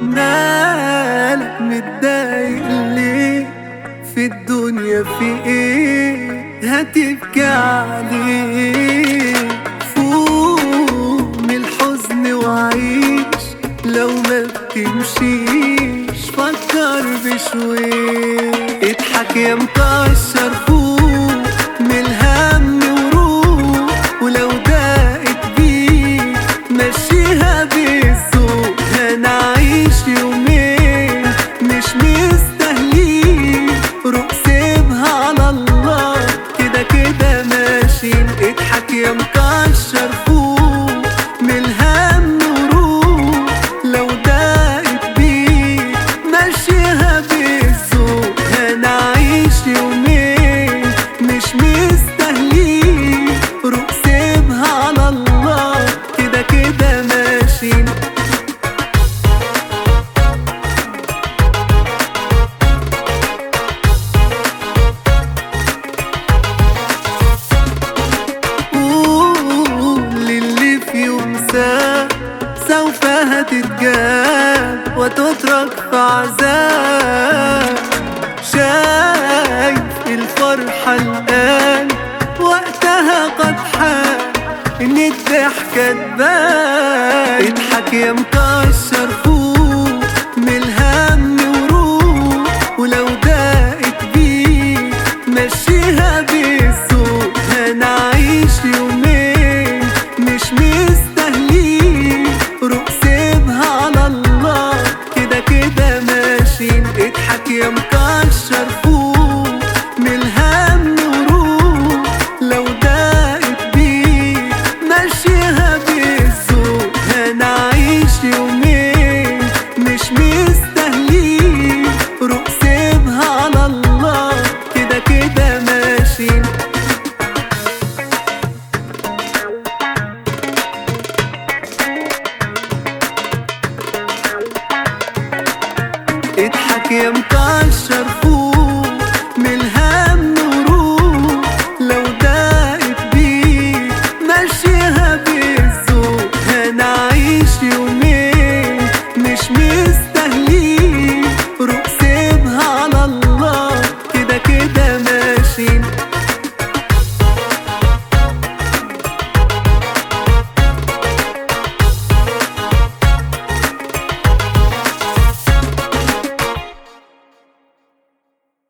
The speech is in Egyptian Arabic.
مالك متضايق ليه في الدنيا في ايه هتبكي عليه فوق من الحزن وعيش لو ما بتمشيش فكر بشويش اضحك يا مكشر فوق من الهم وروح ولو ضاقت بيك مشيها بالذوق هنعيش يومين مش مستاهلين روح سيبها على الله كده كده ماشيين اضحك يا مكشر فوق من الهم وروح لو ضاقت بيك مشيها بالذوق هنعيش يومين مش مستاهلين روح سيبها على الله كده كده ماشيين قول للي في يوم ساب سوف هتتجاب وتترك في عذاب شايف الفرحة الآن وقتها قد حان إن الضحكة تبان اضحك يا مكشر فوق من الهم وروح ولو ضاقت بيك مشيها بالذوق هنعيش يومين مش مستاهلين روح سيبها على الله كده كده ماشيين اضحك يا مكشر فوق من الهم وروح لو ضاقت بيك مشيها بالذوق هنعيش يومين مش مستاهلين روح سيبها على الله كده كده ماشيين اضحك يا